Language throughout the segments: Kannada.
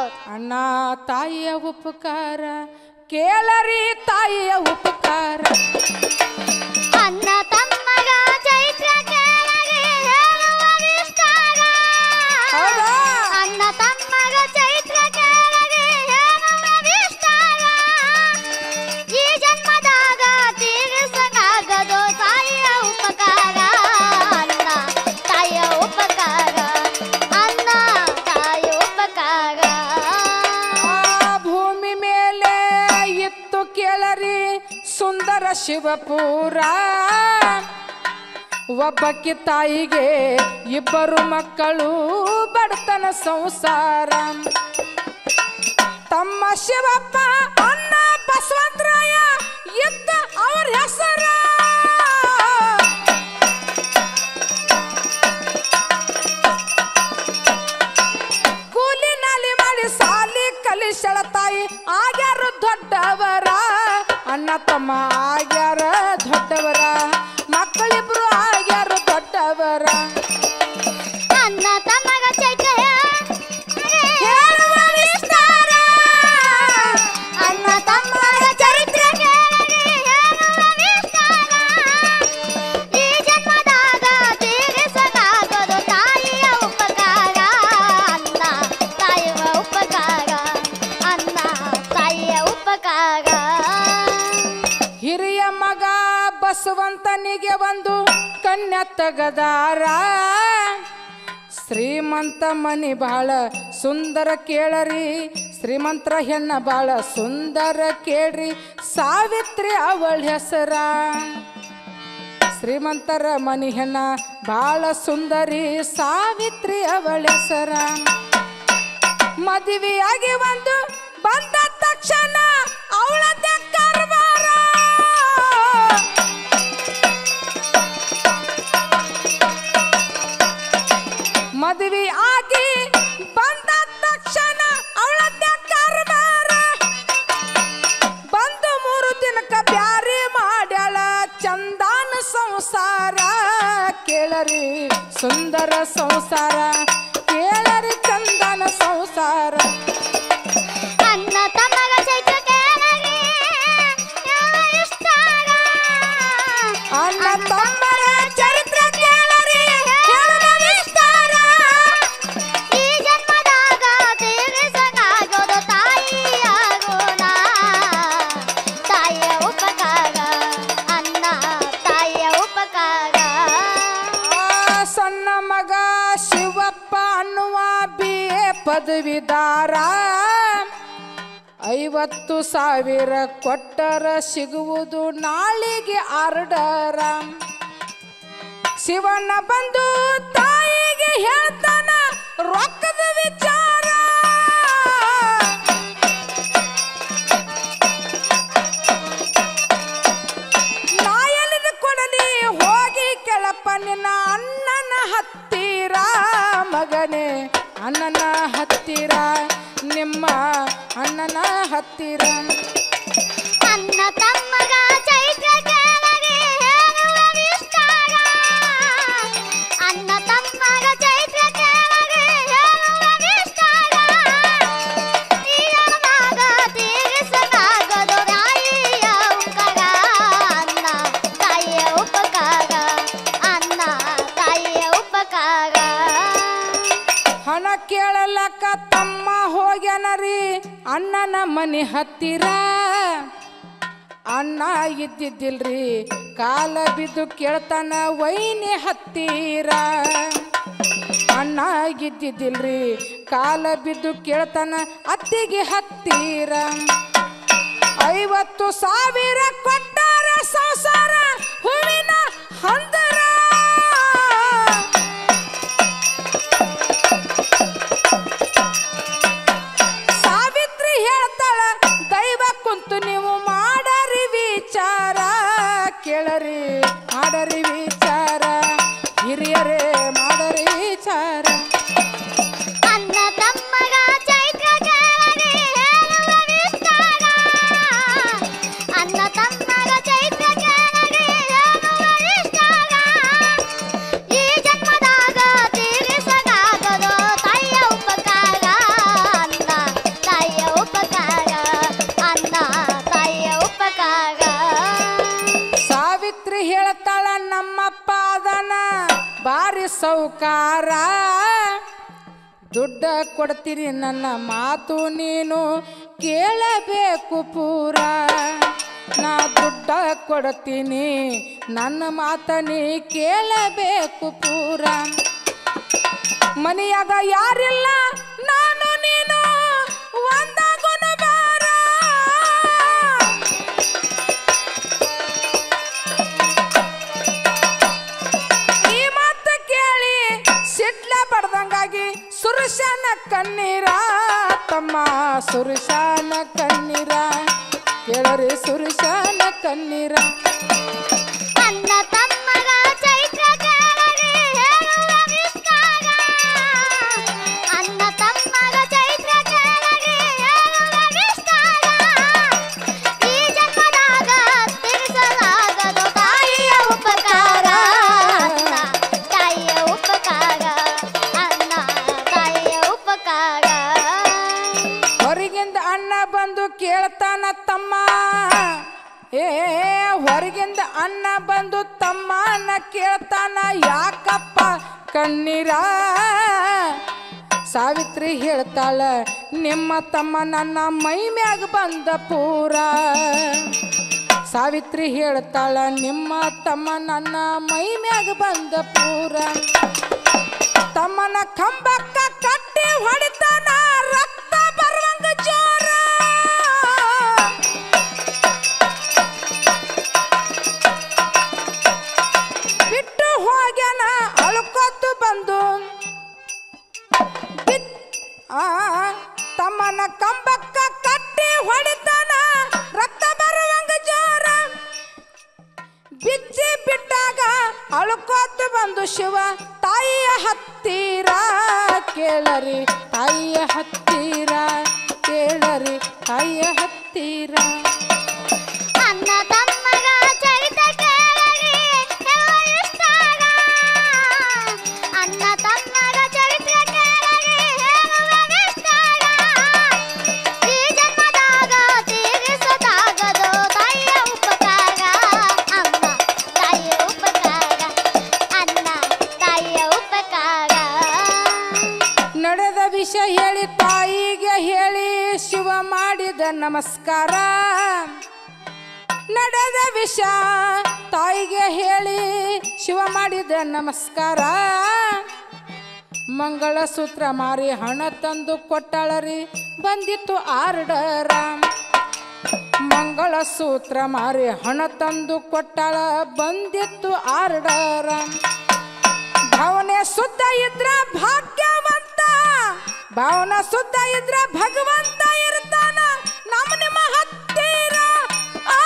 ಅಣ್ಣ ತಾಯಿಯ ಉಪಕಾರ ಕೇಳರಿ ತಾಯಿಯ ಉಪಕಾರ ಅನ್ನ ತಮ್ಮಗ ಚೈತ್ರ ಕೆಳಗೆ ಹೇಳುವ ವಿಸ್ತಾರ ಹೌದಾ? ಅನ್ನ ತಮ್ಮಗ ಚೈತ್ರ ಕೆಳಗೆ ಹೇಳುವ ವಿಸ್ತಾರ ಈ ಜನ್ಮದಾಗ ತೀರಿಸಲಾಗದು ತಾಯಿಯ ಉಪಕಾರ ಅನ್ನ ತಾಯಿಯ ಉಪಕಾರ ಅನ್ನ ತಾಯಿಯ ಉಪಕಾರ ಆ ಭೂಮಿ ಮೇಲೆ ಇತ್ತು ಕೇಳರಿ ಸುಂದರ ಶಿವಪುರ ಒಬ್ಬಕ್ಕಿ ತಾಯಿಗೆ ಇಬ್ಬರು ಮಕ್ಕಳು ಬಡತನ ಸಂಸಾರ ತಮ್ಮ ಶಿವಪ್ಪ ಅಣ್ಣ ಬಸವಂತರಾಯ ಇದ್ದ ಅವ್ರ ಹೆಸರ ಕೂಲಿ ನಾಲಿ ಮಾಡಿ ಸಾಲಿ ಕಲಿಸಳ ತಾಯಿ ಆಗ್ಯಾರ ದೊಡ್ಡವರ ಅಣ್ಣ ತಮ್ಮ ಆಗ್ಯಾರ ದೊಡ್ಡವರ ಮಕ್ಕಳಿಬ್ರು ಆಗ್ಯಾರ ದೊಡ್ಡವರ ಅನ್ನ ತಮ್ಮಗ ಚೈತ್ರ ಹೇಳುವ ವಿಸ್ತಾರ ಅನ್ನ ತಮ್ಮಗ ಚರಿತ್ರೆ ಕೆಳಗೆ ಹೇಳುವ ವಿಸ್ತಾರ ಈ ಜನ್ಮದಾಗ ತೀರಿಸಲಾಗದು ತಾಯಿಯ ಉಪಕಾರ ಅನ್ನ ತಾಯಿಯ ಉಪಕಾರ ಅನ್ನ ತಾಯಿಯ ಉಪಕಾರ ಹಿರಿಯ ಮಗ ಬಸವಂತನಿಗೆ ಒಂದು ಕನ್ಯಾ ತಗದಾರ ಶ್ರೀಮಂತ ಮನಿ ಬಾಳ ಸುಂದರ ಕೇಳರಿ ಶ್ರೀಮಂತರ ಹೆಣ್ಣ ಬಾಳ ಸುಂದರ ಕೇಳ್ರಿ ಸಾವಿತ್ರಿ ಅವಳ ಹೆಸರ ಶ್ರೀಮಂತರ ಮನಿ ಹೆಣ್ಣ ಬಾಳ ಸುಂದರಿ ಸಾವಿತ್ರಿ ಅವಳ ಹೆಸರ ಮದುವೆಯಾಗಿ ಒಂದು ಬಂದ ತಕ್ಷಣ ಅವಳದ್ದೇ ಕರ್ವಾರ ಮದುವೆ ಆಗಿ ಬಂದ ತಕ್ಷಣ ಅವಳದ್ದೇ ಕರ್ವಾರ ಬಂದು ಮೂರು ದಿನಕ್ಕ ಬ್ಯಾರಿ ಮಾಡ್ಯಾಳ ಚಂದಾನ ಸಂಸಾರ ಕೇಳರಿ ಸುಂದರ ಸಂಸಾರ ಕೇಳರಿ ಚಂದನ ಸಂಸಾರ ಅನ್ನ ತಮ್ಮಗ ಚೈತ್ರ ಕೆಳಗೆ ಹೇಳುವ ವಿಸ್ತಾರ ಅಣ್ಣ ತಮ್ಮರ ಚರಿತ್ರೆ ಕೇಳರಿ ಹೇಳುವ ವಿಸ್ತಾರ ಈ ಜನ್ಮದಾಗ ತೀರಿಸಲಾಗದು ತಾಯಿಯ ಗುಣ ತಾಯಿಯ ಉಪಕಾರ ಅನ್ನ ತಾಯಿಯ ಉಪಕಾರ ಆ ಸಣ್ಣ ಮಗ ಶಿವಪ್ಪ ಅನ್ನುವ ಬಿ ಎ ಪದವಿದಾರ ಐವತ್ತು ಸಾವಿರ ಕೊಟ್ಟರ ಸಿಗುವುದು ನಾಳಿಗೆ ಆರ್ಡರ ಶಿವಣ್ಣ ಬಂದು ತಾಯಿಗೆ ಹೇಳ್ತಾನ ರೊಕ್ಕದ ವಿಚಾರ ನಾ ಎಲ್ಲಿದ ಕೊಡಲಿ ಹೋಗಿ ಕೆಳಪ್ಪ ನಿನ್ನ ಅಣ್ಣನ ಹತ್ತಿರ ಮಗನೇ ಅಣ್ಣನ ಹತ್ತಿರ ನಿಮ್ಮ ಅಣ್ಣನ ಹತ್ತಿರ ಅನ್ನ ತಮ್ಮಗ ಚೈತ್ರ ಕೆಳಗೆ ಹೇಳುವ ವಿಸ್ತಾರ ಅನ್ನ ತಮ್ಮಗ ಚೈತ್ರ ಕೆಳಗೆ ಹೇಳುವ ವಿಸ್ತಾರ ಈ ಜನ್ಮದಾಗ ತೀರಿಸಲಾಗದು ತಾಯಿಯ ಉಪಕಾರ ಅನ್ನ ತಾಯಿಯ ಉಪಕಾರ ಅನ್ನ ತಾಯಿಯ ಉಪಕಾರ ಹಣ ಕೇಳಲಕ್ಕ ತಮ್ಮ ಹೋಗ್ಯಾನರಿ ಅಣ್ಣನ ಮನೆ ಹತ್ತಿರ ಅಣ್ಣ ಇದ್ದಿದ್ದಿಲ್ರಿ ಕಾಲ ಬಿದ್ದು ಕೇಳ್ತಾನ ವೈನಿ ಹತ್ತಿರ ಅಣ್ಣ ಇದ್ದಿದ್ದಿಲ್ರಿ ಕಾಲ ಬಿದ್ದು ಕೇಳ್ತಾನ ಅತ್ತಿಗೆ ಹತ್ತಿರ ಐವತ್ತು ಸಾವಿರ ಕೊಟ್ಟಾರ ಸಂಸಾರ ಹೂವಿನ ಹಂದರ ಸಾವಿತ್ರಿ ಹೇಳ್ತಾಳ ದೈವ ಕುಂತು ನೀವು ಮಾಡರಿ ವಿಚಾರ ಕೇಳರಿ ಮಾಡರಿ ವಿಚಾರ ಹಿರಿಯರೇ ಮಾಡರಿ ವಿಚಾರ ಅನ್ನ ತಮ್ಮಗ ಚೈತ್ರ ಕೆಳಗೆ ಹೇಳುವ ವಿಸ್ತಾರ ಅನ್ನ ತಮ್ಮಗ ಚೈತ್ರ ಕೆಳಗೆ ಹೇಳುವ ವಿಸ್ತಾರ ಸೌಕಾರ ದುಡ್ಡ ಕೊಡ್ತೀನಿ ನನ್ನ ಮಾತು ನೀನು ಕೇಳಬೇಕು ಪೂರ ನಾ ದುಡ್ಡ ಕೊಡ್ತೀನಿ ನನ್ನ ಮಾತ ನೀ ಕೇಳಬೇಕು ಪೂರ ಮನೆಯಾಗ ಯಾರಿಲ್ಲ ನಾನು ನೀನು ಒಂದಾಗುನ ಬಾರ ಈ ಮಾತು ಕೇಳಿ ಸಿಡ್ಲ ಬಡ್ದಂಗಾಗಿ ಸುರುಷನ ಕಣ್ಣೀರ ತಮ್ಮ ಸುರುಷನ ಕಣ್ಣೀರ ಕೇಳರಿ ಸುರುಷನ ಕಣ್ಣೀರ ಅನ್ನ ತಮ್ಮಗ ಚೈತ್ರ ಕೇಳರಿ ಹೇಳುವ ವಿಸ್ತಾರ ಅನ್ನ ತಮ್ಮಗ ಚೈತ್ರ ಕೇಳರಿ ಹೇಳುವ ವಿಸ್ತಾರ ಈ ಜನ್ಮದಾಗ ತಿರ್ಸಲಾಗದು ತಾಯಿಯ ಉಪಕಾರ ಅನ್ನ ತಾಯಿಯ ಉಪಕಾರ ಅನ್ನ ತಾಯಿಯ ಉಪಕಾರ ಹೊರಗಿಂದ ಅಣ್ಣ ಬಂದು ಕೇಳ್ತಾನ ತಮ್ಮ ಏ ಹೊರಗಿಂದ ಅಣ್ಣ ಬಂದು ತಮ್ಮನ ಕೇಳ್ತಾನ ಯಾಕಪ್ಪ ಕಣ್ಣೀರ ಸಾವಿತ್ರಿ ಹೇಳ್ತಾಳ ನಿಮ್ಮ ತಮ್ಮ ನನ್ನ ಮೈ ಮ್ಯಾಗ ಬಂದ ಪೂರ ಸಾವಿತ್ರಿ ಹೇಳ್ತಾಳ ನಿಮ್ಮ ತಮ್ಮ ನನ್ನ ಮೈ ಮ್ಯಾಗ ಬಂದ ಪೂರ ತಮ್ಮನ ಕಂಬಕ್ಕ ಕಟ್ಟಿ ಹೊಡಿತಾನ ರಕ್ತ ಬರುವಂಗ ಜೋರ ಬಿಟ್ಟು ಹೋಗ್ಯಾನ ಅಳ್ಕೊತ್ತು ಬಂದು ಬಿತ್- ಆ, ತಮ್ಮನ ಕಂಬಕ್ಕ ಕಟ್ಟಿ ಹೊಡಿತಾನ ರಕ್ತ ಬರುವಂಗ ಜೋರ ಬಿಚ್ಚಿ ಬಿಟ್ಟಾಗ ಅಳ್ಕೋತ ಬಂದು ಶಿವ ತಾಯಿಯ ಹತ್ತಿರ ಕೇಳರಿ ತಾಯಿಯ ಹತ್ತಿರ ಕೇಳರಿ ತಾಯಿಯ ಹತ್ತಿರ ಅನ್ನ ತಮ್ಮಗ ಚರಿತ ಕೇಳರಿ ಹೇಳುವ ವಿಸ್ತಾರ ಅನ್ನ ತಮ್ಮಗ ಚರಿತ್ರ ಕೇಳರಿ ಹೇಳುವ ವಿಸ್ತಾರ ಈ ಜನ್ಮದಾಗ ತೀರಿಸದಾಗದು ತಾಯಿಯ ಉಪಕಾರ ಅಮ್ಮ ತಾಯಿಯ ಉಪಕಾರ ಅನ್ನ ತಾಯಿಯ ಉಪಕಾರ ನಡೆದ ವಿಷಯ ಹೇಳಿ ತಾಯಿಗೆ ಹೇಳಿ ಶಿವ ಮಾಡಿದ ನಮಸ್ಕಾರ ನಡೆದ ವಿಷ ತಾಯಿಗೆ ಹೇಳಿ ಶಿವ ಮಾಡಿದ ನಮಸ್ಕಾರ ಮಂಗಳಸೂತ್ರ ಮಾರಿ ಹಣ ತಂದು ಕೊಟ್ಟಳರಿ ಬಂದಿತ್ತು ಆರ್ಡರ ಮಂಗಳಸೂತ್ರ ಮಾರಿ ಹಣ ತಂದು ಕೊಟ್ಟಳ ಬಂದಿತ್ತು ಆರ್ಡರ ಭಾವನೆ ಶುದ್ಧ ಇದ್ರ ಭಾಗ್ಯವಂತ ಭಾವನ ಶುದ್ಧ ಇದ್ರ ಭಗವಂತ ಇರ್ತಾನ ನಮ್ಮ ನಿಮ್ಮ ಹತ್ತಿರ ಆ.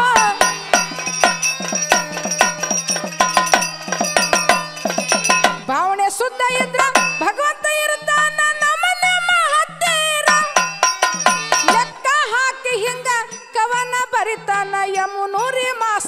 ಭಾವನೆ ಶುದ್ಧ ಇದ್ರ ಭಗವಂತ ಇರ್ತಾನ ನಮ್ಮ ನಿಮ್ಮ ಹತ್ತಿರ ಲೆಕ್ಕ ಹಾಕಿ ಹಿಂಗ ಕವನ ಬರಿತಾನ ಯಮುನೂರಿ ಮಾಸ್ತರ